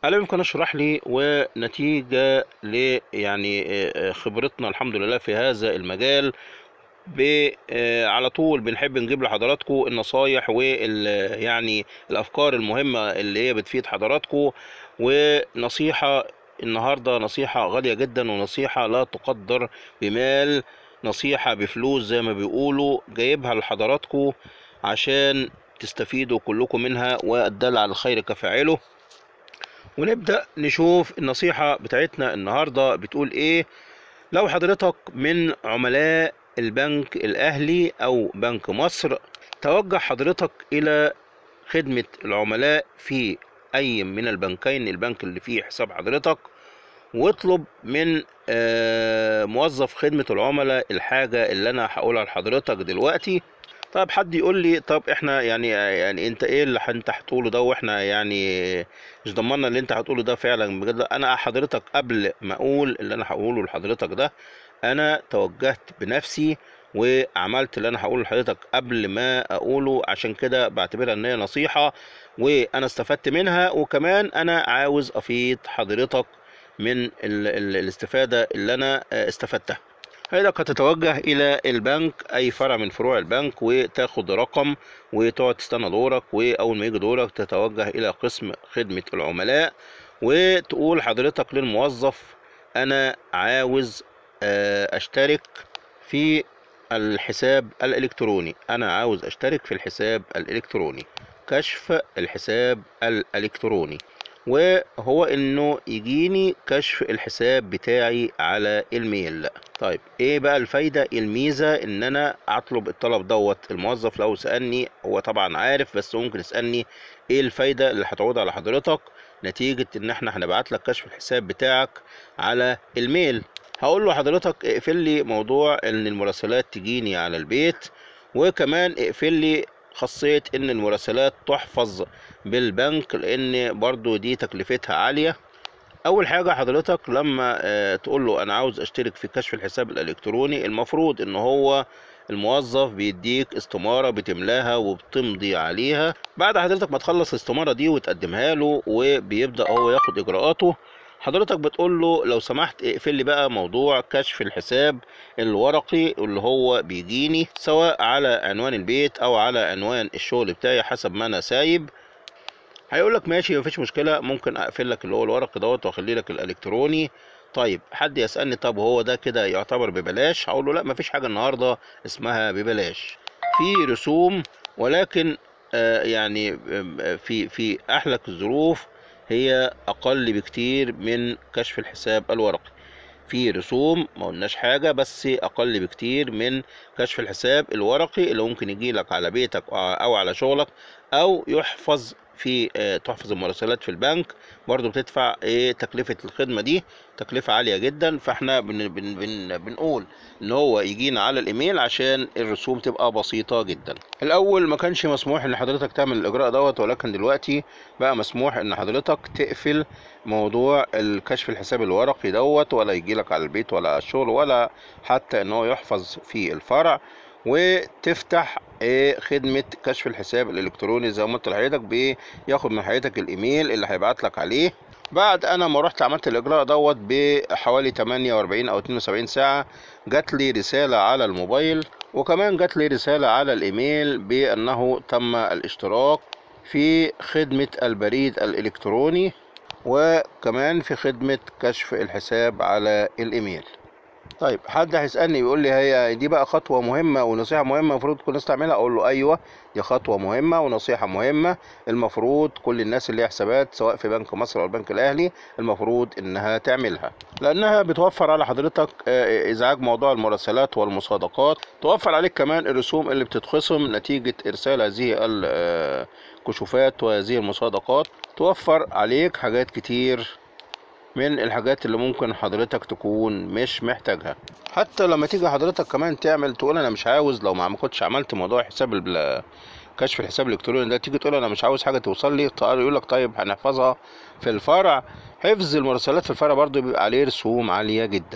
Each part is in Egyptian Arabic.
ألا يمكن أشرح لي ونتيجة ل يعني آه، خبرتنا الحمد لله في هذا المجال ب آه، على طول بنحب نجيب لحضراتكم النصايح وال يعني الأفكار المهمة اللي هي بتفيد حضراتكم ونصيحة النهاردة نصيحة غالية جدا ونصيحة لا تقدر بمال نصيحة بفلوس زي ما بيقولوا جايبها لحضراتكم عشان تستفيدوا كلكم منها والدل على الخير كفاعله ونبدأ نشوف النصيحة بتاعتنا النهاردة بتقول ايه لو حضرتك من عملاء البنك الأهلي أو بنك مصر توجه حضرتك إلى خدمة العملاء في أي من البنكين البنك اللي فيه حساب حضرتك واطلب من آه، موظف خدمة العملاء الحاجة اللي أنا هقولها لحضرتك دلوقتي طب حد يقول لي طب احنا يعني يعني انت ايه اللي انت هتقوله ده واحنا يعني مش ضمننا اللي انت هتقوله ده فعلا بجد لا، انا حضرتك قبل ما اقول اللي انا هقوله لحضرتك ده انا توجهت بنفسي وعملت اللي انا هقوله لحضرتك قبل ما اقوله عشان كده بعتبرها ان هي نصيحة وانا استفدت منها وكمان انا عاوز افيد حضرتك من ال ال الاستفادة اللي انا آه، استفدتها حضرتك هتتوجه الى البنك اي فرع من فروع البنك وتاخد رقم وتقعد تستنى دورك واول ما يجي دورك تتوجه الى قسم خدمة العملاء وتقول حضرتك للموظف انا عاوز آه، اشترك في الحساب الالكتروني انا عاوز اشترك في الحساب الالكتروني كشف الحساب الالكتروني وهو انه يجيني كشف الحساب بتاعي على الميل طيب ايه بقى الفايدة الميزة ان انا اطلب الطلب دوت الموظف لو سألني هو طبعا عارف بس ممكن يسألني ايه الفايدة اللي هتعود على حضرتك نتيجة ان احنا هنبعت لك كشف الحساب بتاعك على الميل هقول له حضرتك اقفل لي موضوع ان المراسلات تجيني على البيت وكمان اقفل لي خاصية ان المراسلات تحفظ بالبنك لان برضو دي تكلفتها عالية اول حاجة حضرتك لما آه، تقول له انا عاوز اشترك في كشف الحساب الالكتروني المفروض ان هو الموظف بيديك استمارة بتملاها وبتمضي عليها بعد حضرتك ما تخلص الاستمارة دي وتقدمها له وبيبدأ هو ياخد اجراءاته حضرتك بتقول له لو سمحت اقفل لي بقى موضوع كشف الحساب الورقي اللي هو بيجيني سواء على عنوان البيت او على عنوان الشغل بتاعي حسب ما انا سايب هيقول لك ماشي مفيش مشكله ممكن اقفل لك اللي هو الورقي دوت واخلي لك الالكتروني طيب حد يسالني طب هو ده كده يعتبر ببلاش هقول له لا مفيش حاجه النهارده اسمها ببلاش في رسوم ولكن آه يعني آه، في في احلك الظروف هي اقل بكتير من كشف الحساب الورقي في رسوم ما قلناش حاجه بس اقل بكتير من كشف الحساب الورقي اللي ممكن يجي لك على بيتك او على شغلك او يحفظ في آه، تحفظ المراسلات في البنك برضو بتدفع ايه تكلفة الخدمة دي تكلفة عالية جدا فاحنا بن بن بن بنقول ان هو يجينا على الايميل عشان الرسوم تبقى بسيطة جدا الاول ما كانش مسموح ان حضرتك تعمل الاجراء دوت ولكن دلوقتي بقى مسموح ان حضرتك تقفل موضوع الكشف الحساب الورقي دوت ولا يجيلك على البيت ولا على الشغل ولا حتى ان هو يحفظ في الفرع وتفتح ايه خدمة كشف الحساب الالكتروني زي ما قلت لحضرتك بياخد من حضرتك الايميل اللي هيبعت لك عليه بعد انا ما رحت عملت الاجراء دوت بحوالي 48 او 72 ساعة جات لي رسالة على الموبايل وكمان جات لي رسالة على الايميل بانه تم الاشتراك في خدمة البريد الالكتروني وكمان في خدمة كشف الحساب على الايميل طيب حد هيسألني يقول لي هي دي بقى خطوة مهمة ونصيحة مهمة المفروض كل الناس تعملها أقول له أيوه دي خطوة مهمة ونصيحة مهمة المفروض كل الناس اللي ليها حسابات سواء في بنك مصر أو البنك الأهلي المفروض إنها تعملها لأنها بتوفر على حضرتك آه، إزعاج موضوع المراسلات والمصادقات توفر عليك كمان الرسوم اللي بتتخصم نتيجة إرسال هذه الكشوفات وهذه المصادقات توفر عليك حاجات كتير من الحاجات اللي ممكن حضرتك تكون مش محتاجها حتى لما تيجي حضرتك كمان تعمل تقول انا مش عاوز لو ما كنتش عملت موضوع حساب ال- كشف الحساب الالكتروني ده تيجي تقول انا مش عاوز حاجه توصل لي طيب يقول لك طيب هنحفظها في الفرع حفظ المراسلات في الفرع برضو بيبقى عليه رسوم عاليه جدا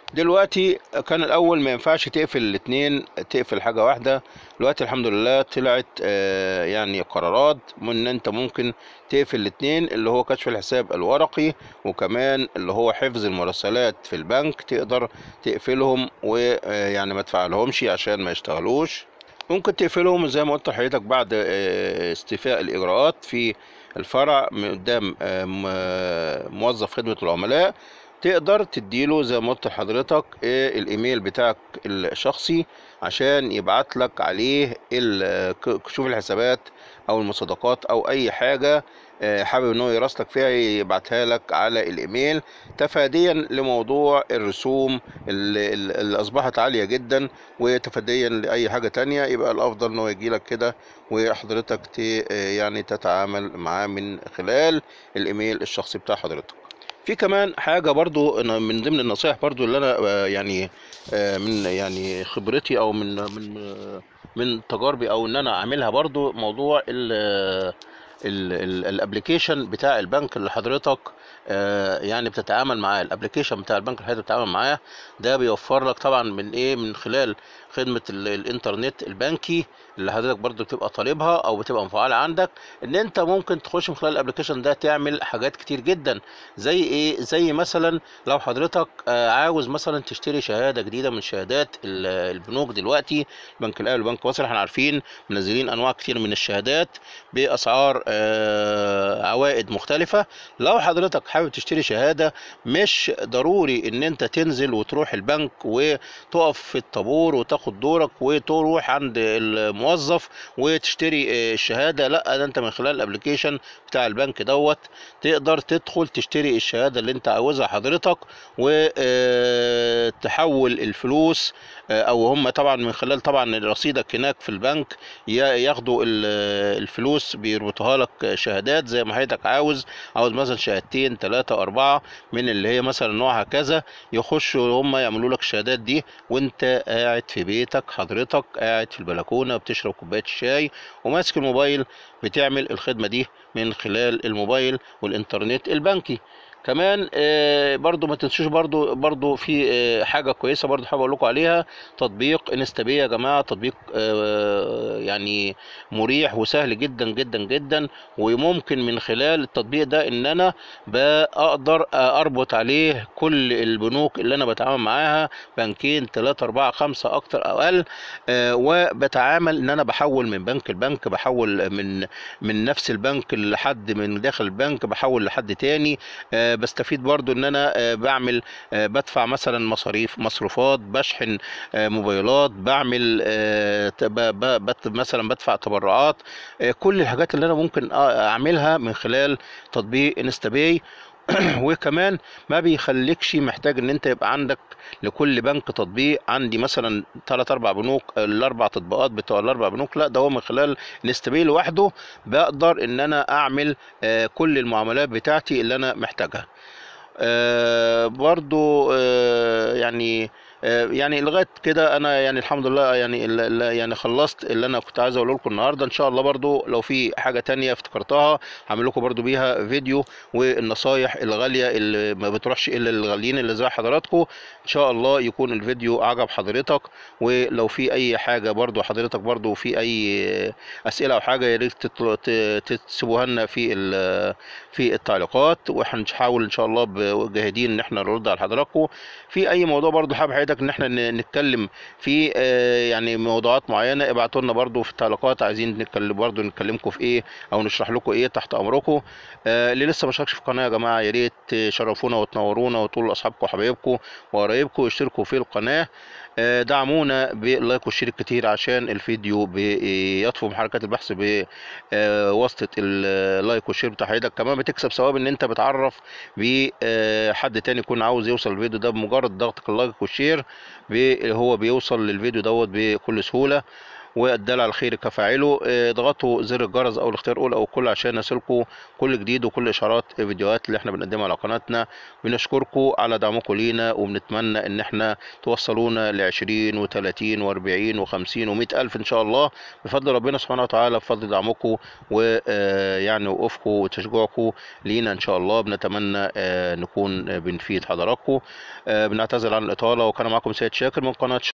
دلوقتي كان الاول ما ينفعش تقفل الاتنين تقفل حاجه واحده دلوقتي الحمد لله طلعت آه، يعني قرارات من ان انت ممكن تقفل الاتنين اللي هو كشف الحساب الورقي وكمان اللي هو حفظ المراسلات في البنك تقدر تقفلهم ويعني ما تفعلهمش عشان ما يشتغلوش ممكن تقفلهم زي ما قلت لحضرتك بعد آه، استيفاء الاجراءات في الفرع من قدام آه، م- موظف خدمه العملاء تقدر تديله زي ما قلت لحضرتك آه، الايميل بتاعك الشخصي عشان يبعت لك عليه ال- ك- كشوف الحسابات او المصادقات او اي حاجه آه، حابب ان هو يراسلك فيها يبعتها لك على الايميل تفاديا لموضوع الرسوم اللي, اللي اصبحت عاليه جدا وتفاديا لاي حاجه تانية يبقى الافضل ان هو يجي لك كده وحضرتك ت يعني تتعامل معاه من خلال الايميل الشخصي بتاع حضرتك في كمان حاجه برضو أنا من ضمن النصائح برضو اللي انا آه، يعني آه، من يعني خبرتي او من من من تجاربي او ان انا اعملها برضو موضوع ال الابلكيشن بتاع البنك اللي حضرتك آه، يعني بتتعامل معاه الابلكيشن بتاع البنك اللي حضرتك بتتعامل معاه ده بيوفر لك طبعا من ايه من خلال خدمه ال- الانترنت البنكي اللي حضرتك برضو بتبقى طالبها او بتبقى مفعله عندك ان انت ممكن تخش من خلال الابلكيشن ده تعمل حاجات كتير جدا زي ايه زي مثلا لو حضرتك آه، عاوز مثلا تشتري شهاده جديده من شهادات ال- البنوك دلوقتي البنك الاهلي وبنك مصر احنا عارفين منزلين انواع كتير من الشهادات باسعار آه، عوائد مختلفه لو حضرتك حابب تشتري شهاده مش ضروري ان انت تنزل وتروح البنك وتقف في الطابور وتاخد دورك وتروح عند الموظف وتشتري آه، الشهاده لا ده انت من خلال الابلكيشن بتاع البنك دوت تقدر تدخل تشتري الشهاده اللي انت عاوزها حضرتك وتحول الفلوس آه، او هم طبعا من خلال طبعا رصيدك هناك في البنك ي- ياخدوا ال- الفلوس بيربطوها لك شهادات زي ما حضرتك عاوز عاوز مثلا شهادتين ثلاثة أربعة من اللي هي مثلا نوعها كذا يخشوا هم يعملوا لك الشهادات دي وانت قاعد في بيتك حضرتك قاعد في البلكونة بتشرب كوباية الشاي وماسك الموبايل بتعمل الخدمة دي من خلال الموبايل والإنترنت البنكي كمان آه، برضو ما تنسوش برضو برضو في آه، حاجة كويسة برضو حابب اقول لكم عليها تطبيق انستابي يا جماعة تطبيق آه، يعني مريح وسهل جدا جدا جدا وممكن من خلال التطبيق ده ان انا بقدر اربط عليه كل البنوك اللي انا بتعامل معاها بنكين ثلاثة أربعة خمسة أكتر أو أقل آه، وبتعامل إن أنا بحول من بنك لبنك بحول من من نفس البنك لحد من داخل البنك بحول لحد تاني آه، بستفيد برضو إن أنا آه، بعمل آه، بدفع مثلا مصاريف مصروفات بشحن آه، موبايلات بعمل آه، ت- ب- ب- بت- مثلا بدفع تبرعات آه، كل الحاجات اللي أنا ممكن آه، أعملها من خلال تطبيق انستاباي وكمان ما بيخليكش محتاج ان انت يبقى عندك لكل بنك تطبيق عندي مثلا ثلاث اربع بنوك الاربع تطبيقات بتوع الاربع بنوك لا ده هو من خلال انستاباي لوحده بقدر ان انا اعمل آه، كل المعاملات بتاعتي اللي انا محتاجها آه، برضو آه، يعني آه، يعني لغايه كده انا يعني الحمد لله يعني ال- ال- يعني خلصت اللي انا كنت عايز اقوله لكم النهارده ان شاء الله برضو لو في حاجه تانية افتكرتها هعمل لكم برضو بيها فيديو والنصايح الغاليه اللي ما بتروحش الا للغاليين اللي زي حضراتكم ان شاء الله يكون الفيديو عجب حضرتك ولو في اي حاجه برضو حضرتك برضو في اي اسئله او حاجه يا ريت تطل- ت- تسيبوها لنا في ال- في التعليقات وهنحاول ان شاء الله بجاهدين ان احنا نرد على حضراتكم في اي موضوع برضو حابب حضرتك ان احنا ن- نتكلم في آه، يعني موضوعات معينه ابعتوا لنا برضو في التعليقات عايزين نتكلم برضو نتكلمكم في ايه او نشرح لكم ايه تحت امركم آه، اللي لسه ما اشتركش في القناه يا جماعه يا ريت تشرفونا وتنورونا وتقولوا لاصحابكم وحبايبكم وقرايبكم يشتركوا في القناه آه، دعمونا باللايك والشير كتير عشان الفيديو بيطفو محركات البحث بواسطه اللايك والشير بتاع حضرتك كمان بتكسب ثواب ان انت بتعرف بحد تاني يكون عاوز يوصل الفيديو ده بمجرد ضغطك اللايك والشير بي- هو بيوصل للفيديو دوت بكل سهوله والدال على الخير كفاعله آه، اضغطوا زر الجرس او الاختيار الاول او الكل عشان يصلكم كل جديد وكل اشعارات الفيديوهات اللي احنا بنقدمها على قناتنا بنشكركم على دعمكم لينا وبنتمنى ان احنا توصلونا ل 20 و30 و40 و50 و100 الف ان شاء الله بفضل ربنا سبحانه وتعالى بفضل دعمكم ويعني وقوفكم وتشجيعكم لينا ان شاء الله بنتمنى آه، نكون آه، بنفيد حضراتكم آه، بنعتذر عن الاطاله وكان معكم سيد شاكر من قناه